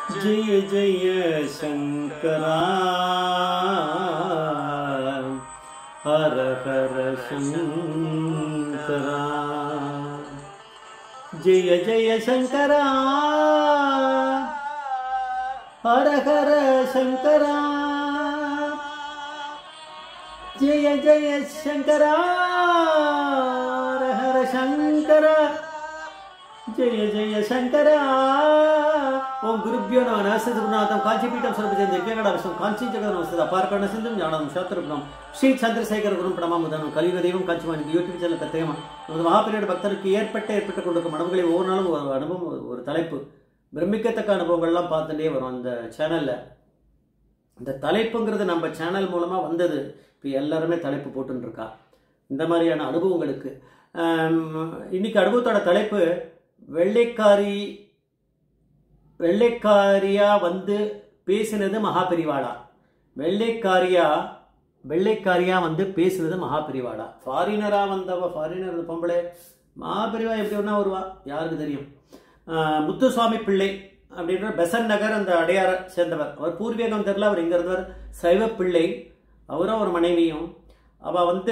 ஜெய ஜெய சங்கரா ஹர ஹர சங்கரா ஜெய ஜெய சங்கரா ஹர ஹர சங்கரா ஜெய ஜெய சங்கரா ஹர ஹர சங்கரா ஜெய ஜெய சங்கரா ஓம் குருப்பியோ நம நரசிம்மநாதம் காஞ்சிபீட்டம் சுரபிச்சந்த யஜ்ஞகடாபிஷம் காஞ்சி ஜெகதனமஸ்தத அபார்க்கண சிந்தும் ஞானம் சாத்திரபுரம் ஸ்ரீ சந்திரசேகர குரும் பிரணாமுதனம் கலியுக தெய்வம் காஞ்சிமான் யூடியூப் சேனல் பிரத்யேகமா நமது மகாபெரியோட பக்தருக்கு ஏற்பட்ட ஏற்பட்டு கொண்டிருக்கும் அனுபவங்களை ஒவ்வொரு நாளும் ஒரு அனுபவம் ஒரு- ஒரு தலைப்பு பிரமிக்கத்தக்க அனுபவங்கள்லாம் பார்த்துட்டே வரும் அந்த சேனல்ல இந்த தலைப்புங்கிறது நம்ம சேனல் மூலமாக வந்தது இப்போ எல்லாருமே தலைப்பு போட்டுன்னு இருக்கா இந்த மாதிரியான அனுபவங்களுக்கு ஆம், இன்னைக்கு அனுபவத்தோட தலைப்பு வெள்ளைக்காரி வெள்ளைக்காரியா வந்து பேசினது மகாபெரிவாளா வெள்ளைக்காரியா வெள்ளைக்காரியா வந்து பேசினது மகாபெரிவாளா ஃபாரினரா வந்தவ ஃபாரினர் பொம்பளை மகாபெரிவா எப்படி ஒன்றா வருவா யாருக்கு தெரியும் ஆஹ், முத்துசுவாமி பிள்ளை அப்படின்ற பெசன் நகர் அந்த அடையார சேர்ந்தவர் அவர் பூர்வீகம் தெரியல அவர் இங்க இருந்தவர் சைவ பிள்ளை அவரும் ஒரு மனைவியும் அவ வந்து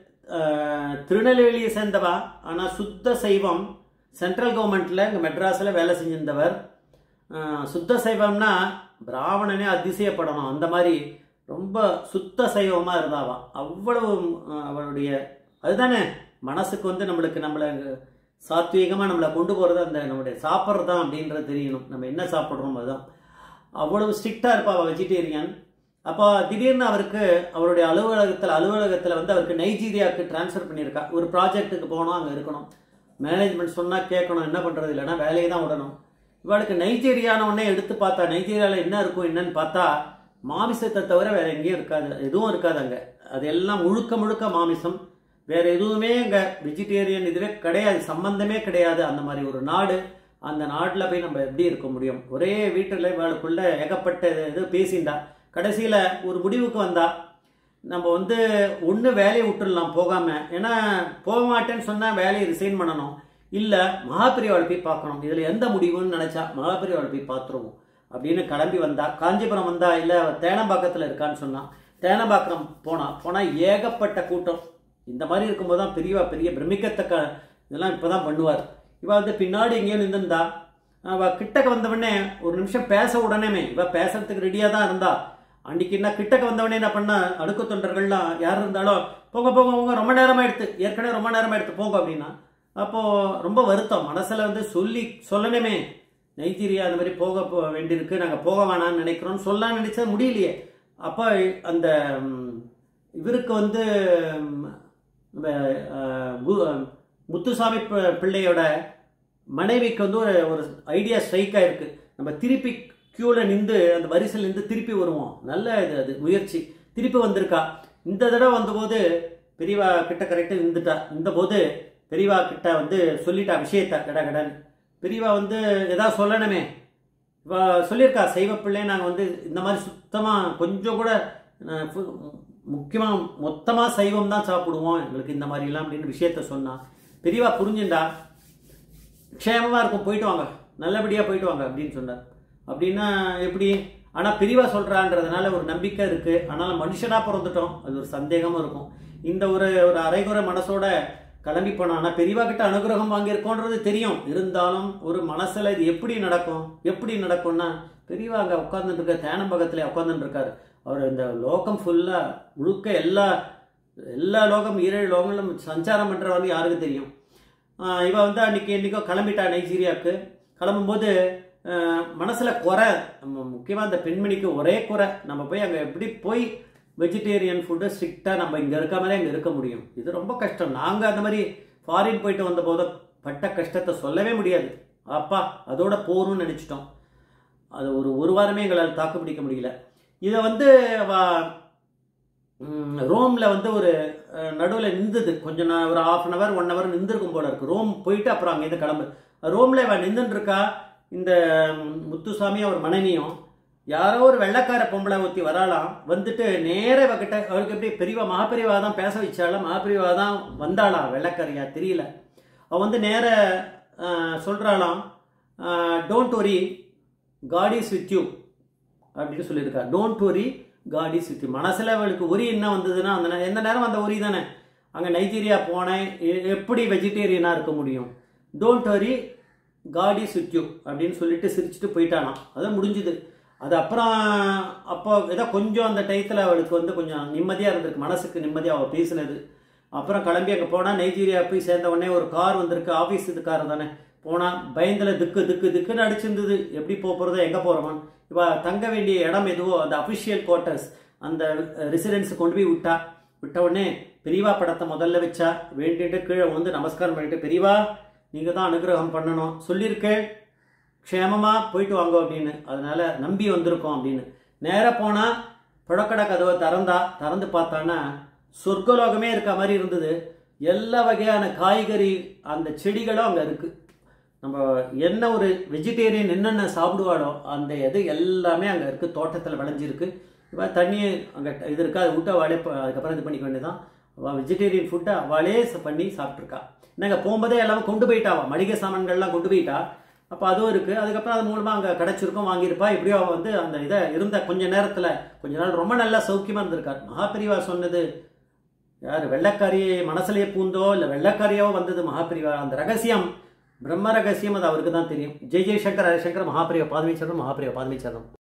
ஆஹ், திருநெல்வேலியை சேர்ந்தவா ஆனா சுத்த சைவம் சென்ட்ரல் கவர்மெண்ட்ல இங்க மெட்ராஸ்ல வேலை செஞ்சிருந்தவர் ஆஹ், சுத்த சைவம்னா பிராமணனே அதிசயப்படணும் அந்த மாதிரி ரொம்ப சுத்த சைவமா இருந்தாவாம் அவ்வளவு ஆஹ், அவளுடைய அதுதானே மனசுக்கு வந்து நம்மளுக்கு நம்மளை சாத்வீகமாக நம்மளை கொண்டு போகிறது அந்த நம்மளுடைய சாப்பிட்றது தான் அப்படின்றது தெரியணும் நம்ம என்ன சாப்பிட்றோம் அதுதான் அவ்வளவு ஸ்ட்ரிக்டாக இருப்பா அவள் வெஜிடேரியன் அப்போ திடீர்னு அவருக்கு அவருடைய அலுவலகத்தில் அலுவலகத்தில் வந்து அவருக்கு நைஜீரியாவுக்கு ட்ரான்ஸ்ஃபர் பண்ணியிருக்கா ஒரு ப்ராஜெக்ட்டுக்கு போகணும் அங்கே இருக்கணும் மேனேஜ்மெண்ட் சொன்னால் கேட்கணும் என்ன பண்ணுறது இல்லைன்னா வேலையை தான் விடணும் இவளுக்கு நைஜீரியான உடனே எடுத்து பார்த்தா நைஜீரியாவில் என்ன இருக்கும் என்னன்னு பார்த்தா மாமிசத்தை தவிர வேற எங்கேயும் இருக்காது எதுவும் இருக்காது அங்கே அது எல்லாம் முழுக்க முழுக்க மாமிசம் வேற எதுவுமே அங்கே வெஜிடேரியன் இதுவே கிடையாது சம்பந்தமே கிடையாது அந்த மாதிரி ஒரு நாடு அந்த நாட்டில் போய் நம்ம எப்படி இருக்க முடியும் ஒரே வீட்டில் இவளுக்குள்ள ஏகப்பட்ட இது பேசிண்டா கடைசியில் ஒரு முடிவுக்கு வந்தா நம்ம வந்து ஒன்று வேலையை விட்டுடலாம் போகாம ஏன்னா போக மாட்டேன்னு சொன்னால் வேலையை ரிசைன் பண்ணணும் இல்லை மகாபிரிவாளை போய் பார்க்கணும் இதில் எந்த முடிவுன்னு நினச்சா மகாபிரிவாளை போய் பார்த்துருவோம் அப்படின்னு கிளம்பி வந்தா காஞ்சிபுரம் வந்தா இல்லை தேனம்பாக்கத்தில் இருக்கான்னு சொன்னா தேனம்பாக்கம் போனா போனால் ஏகப்பட்ட கூட்டம் இந்த மாதிரி இருக்கும்போது தான் பெரியவா பெரிய பிரமிக்கத்தக்க இதெல்லாம் இப்போ தான் பண்ணுவார் இவ வந்து பின்னாடி எங்கேயோ நின்றுந்தா அவ கிட்டக்க வந்தவொடனே ஒரு நிமிஷம் பேச உடனேமே இவ பேசுறதுக்கு ரெடியாக தான் இருந்தா அன்னைக்கு என்ன கிட்டக்க வந்தவொடனே என்ன பண்ண அடுக்கு தொண்டர்கள்லாம் யார் இருந்தாலும் போங்க போங்க போங்க ரொம்ப நேரமா எடுத்து ஏற்கனவே ரொம்ப நேரமா எடுத்து போங்க அப்படின்னா அப்போ ரொம்ப வருத்தம் மனசுல வந்து சொல்லி சொல்லணுமே நைஜீரியா அந்த மாதிரி போக போ- வேண்டியிருக்கு நாங்கள் போக வேணாம்னு நினைக்கிறோம்னு சொல்லலாம் நினைச்சா முடியலையே அப்போ அந்த ம், இவருக்கு வந்து ம், நம்ம, அஹ், கு- முத்துசாமி பி- பிள்ளையோட மனைவிக்கு வந்து ஒரு ஒரு ஐடியா ஸ்ட்ரைக் ஆயிருக்கு நம்ம திருப்பி கியூல நின்று அந்த வரிசையில் நின்று திருப்பி வருவோம் நல்ல இது அது முயற்சி திருப்பி வந்திருக்கா இந்த தடவை வந்தபோது பெரியவா கிட்ட கரெக்டாக நின்றுட்டா இந்த போது பெரியவா கிட்ட வந்து சொல்லிட்டா விஷயத்த கட கடன்னு பெரியவா வந்து ஏதாவது சொல்லணுமே இவ சொல்லியிருக்கா சைவ பிள்ளை நாங்கள் வந்து இந்த மாதிரி சுத்தமாக கொஞ்சம் கூட முக்கியமாக மொத்தமாக சைவம் தான் சாப்பிடுவோம் எங்களுக்கு இந்த மாதிரிலாம் அப்படின்னு விஷயத்த சொன்னா பெரியவா புரிஞ்சுண்டா க்ஷேமமாக இருக்கும் போயிட்டு வாங்க நல்லபடியாக போயிட்டு வாங்க அப்படின்னு சொன்னார் அப்படின்னா எப்படி ஆனால் பிரிவா சொல்கிறான்றதுனால ஒரு நம்பிக்கை இருக்குது ஆனாலும் மனுஷனாக பிறந்துட்டோம் அது ஒரு சந்தேகமும் இருக்கும் இந்த ஒரு ஒரு அரைகுறை மனசோட கிளம்பி போனோம் ஆனால் பெரியவா கிட்ட அனுகிரகம் வாங்கியிருக்கோன்றது தெரியும் இருந்தாலும் ஒரு மனசில் இது எப்படி நடக்கும் எப்படி நடக்கும்னா பெரியவா அங்கே உட்காந்துட்டு இருக்க தேனம்பகத்தில் உட்காந்துட்டு இருக்காரு அவர் இந்த லோகம் ஃபுல்லாக முழுக்க எல்லா எல்லா லோகம் ஈரேழு லோகங்களும் சஞ்சாரம் பண்ணுறவங்க யாருக்கு தெரியும் ஆஹ் இவ வந்து அன்னைக்கு என்னைக்கோ கிளம்பிட்டா நைஜீரியாவுக்கு கிளம்பும்போது ஆஹ் மனசுல குறை நம்ம முக்கியமா அந்த பெண்மணிக்கு ஒரே குறை நம்ம போய் அங்க எப்படி போய் வெஜிடேரியன் ஃபுட்டு ஸ்ட்ரிக்டா நம்ம இங்க இருக்க மாதிரி அங்க இருக்க முடியும் இது ரொம்ப கஷ்டம் நாங்க அந்த மாதிரி ஃபாரின் போயிட்டு வந்த போது பட்ட கஷ்டத்தை சொல்லவே முடியாது அப்பா அதோட போரும்னு நினைச்சிட்டோம் அது ஒரு ஒரு வாரமே எங்களால் தாக்கு பிடிக்க முடியல இதை வந்து அவ ம், ரோம்ல வந்து ஒரு நடுவில் நின்றுது கொஞ்சம் நா- ஒரு half an hour one hour நின்றுருக்கும் போல இருக்கு ரோம் போயிட்டு அப்புறம் அங்கேருந்து கிளம்பு ரோம்ல இவன் நின்றுட்டு இருக்கா இந்த ம், முத்துசாமி அவர் மனைவியும் யாரோ ஒரு வெள்ளைக்கார பொம்பளை ஊற்றி வராளாம் வந்துட்டு நேர இவகிட்ட அவளுக்கு எப்படி பெரியவா மகாபெரிவா தான் பேச வச்சாளா மகாபெரிவா தான் வந்தாளாம் வெள்ளைக்காரியா தெரியல அவ வந்து நேர அஹ், சொல்றாளாம் don't worry God is with you அப்படின்னு சொல்லியிருக்கார் don't worry God is with you மனசில் அவளுக்கு உரி என்ன வந்ததுன்னா அந்த நே- எந்த நேரம் அந்த உரி தானே அங்கே நைஜீரியா போனேன் எ- எப்படி வெஜிடேரியனாக இருக்க முடியும் don't worry God is with you அப்படின்னு சொல்லிட்டு சிரிச்சுட்டு போயிட்டானாம் அதான் முடிஞ்சுது அது அப்புறம் அப்போ ஏதோ கொஞ்சம் அந்த டயத்தில் அவளுக்கு வந்து கொஞ்சம் நிம்மதியாக இருந்திருக்கு மனசுக்கு நிம்மதியாக அவள் பேசினது அப்புறம் கிளம்பி அங்கே போனால் நைஜீரியா போய் சேர்ந்த உடனே ஒரு கார் வந்திருக்கு ஆஃபீஸ் இது கார் தானே போனால் பயந்தில் திக்கு திக்கு திக்குன்னு அடிச்சிருந்தது எப்படி போக போகிறதோ எங்கே போகிறோமான் இப்போ தங்க வேண்டிய இடம் எதுவோ அந்த அஃபிஷியல் குவார்ட்டர்ஸ் அந்த ரெசிடென்ஸ் கொண்டு போய் விட்டா விட்ட உடனே பெரியவா படத்தை முதல்ல வச்சா வேண்டிட்டு கீழே வந்து நமஸ்காரம் பண்ணிட்டு பெரியவா நீங்கள் தான் அனுகிரகம் பண்ணணும் சொல்லியிருக்கேன் க்ஷேமமா போயிட்டு வாங்க அப்படின்னு அதனால நம்பி வந்திருக்கோம் அப்படின்னு நேராக போனால் புழக்கடை கதவை திறந்தா திறந்து பார்த்தான்னா சொர்க்கலோகமே இருக்க மாதிரி இருந்தது எல்லா வகையான காய்கறி அந்த செடிகளும் அங்கே இருக்கு நம்ம என்ன ஒரு வெஜிடேரியன் என்னென்ன சாப்பிடுவாளோ அந்த இது எல்லாமே அங்கே இருக்கு தோட்டத்தில் விளைஞ்சிருக்கு இப்போ தண்ணி அங்கே இது இருக்கா அதை விட்டு அவளே ப- அதுக்கப்புறம் இது பண்ணிக்க வேண்டியதான் அவள் வெஜிடேரியன் ஃபுட்டை அவளே ச- பண்ணி சாப்பிட்ருக்கா நாங்கள் போகும்போதே எல்லாமே கொண்டு போயிட்டா அவள் மளிகை சாமான்கள்லாம் கொண்டு போயிட்டா அப்போ அதுவும் இருக்குது அதுக்கப்புறம் அது மூலமாக அங்கே கிடச்சிருக்கும் வாங்கியிருப்பா எப்படியோ அவள் வந்து அந்த இதை இருந்த கொஞ்ச நேரத்தில் கொஞ்ச நாள் ரொம்ப நல்லா சௌக்கியமாக இருந்திருக்கார் மகாபிரிவா சொன்னது யார் வெள்ளக்காரியை மனசுலயே பூந்தோ இல்லை வெள்ளக்காரியாவோ வந்தது மகாபிரிவா அந்த ரகசியம் பிரம்ம ரகசியம் அது அவருக்கு தான் தெரியும் ஜெய் ஜெய்சங்கர் ஹரிசங்கர் மகாபிரிவா பாதமீச்சரம் மகாபிரிவா பாதமீச்சரம்